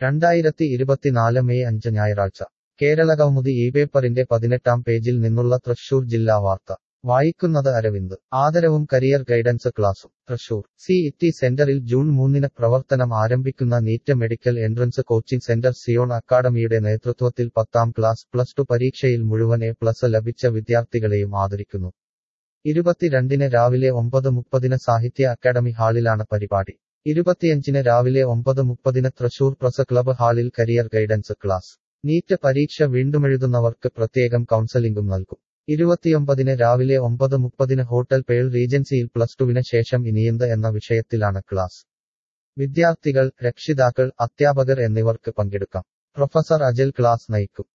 രണ്ടായിരത്തി ഇരുപത്തിനാല് മെയ് അഞ്ച് ഞായറാഴ്ച കേരളകൗമുദി ഈ പേപ്പറിന്റെ പതിനെട്ടാം പേജിൽ നിന്നുള്ള തൃശൂർ ജില്ലാ വാർത്ത വായിക്കുന്നത് അരവിന്ദ് ആദരവും കരിയർ ഗൈഡൻസ് ക്ലാസും തൃശൂർ സി ഇറ്റി സെന്ററിൽ ജൂൺ മൂന്നിന് പ്രവർത്തനം ആരംഭിക്കുന്ന NEET medical entrance coaching centre Zion അക്കാഡമിയുടെ നേതൃത്വത്തിൽ പത്താം ക്ലാസ് പ്ലസ് ടു പരീക്ഷയിൽ മുഴുവൻ എ പ്ലസ് ലഭിച്ച വിദ്യാർത്ഥികളെയും ആദരിക്കുന്നു ഇരുപത്തിരണ്ടിന് രാവിലെ ഒമ്പത് മുപ്പതിന് സാഹിത്യ അക്കാദമി ഹാളിലാണ് പരിപാടി ഇരുപത്തിയഞ്ചിന് രാവിലെ ഒമ്പത് മുപ്പതിന് തൃശൂർ പ്രസ് ക്ലബ് ഹാളിൽ കരിയർ ഗൈഡൻസ് ക്ലാസ് നീറ്റ് പരീക്ഷ വീണ്ടുമെഴുതുന്നവർക്ക് പ്രത്യേകം കൗൺസലിംഗും നൽകും ഇരുപത്തിയൊമ്പതിന് രാവിലെ ഒമ്പത് മുപ്പതിന് ഹോട്ടൽ പേൾ റീജൻസിയിൽ പ്ലസ് ടുവിന് ശേഷം ഇനിയെന്ത് എന്ന വിഷയത്തിലാണ് ക്ലാസ് വിദ്യാർത്ഥികൾ രക്ഷിതാക്കൾ അധ്യാപകർ എന്നിവർക്ക് പങ്കെടുക്കാം പ്രൊഫസർ അജൽ ക്ലാസ് നയിക്കും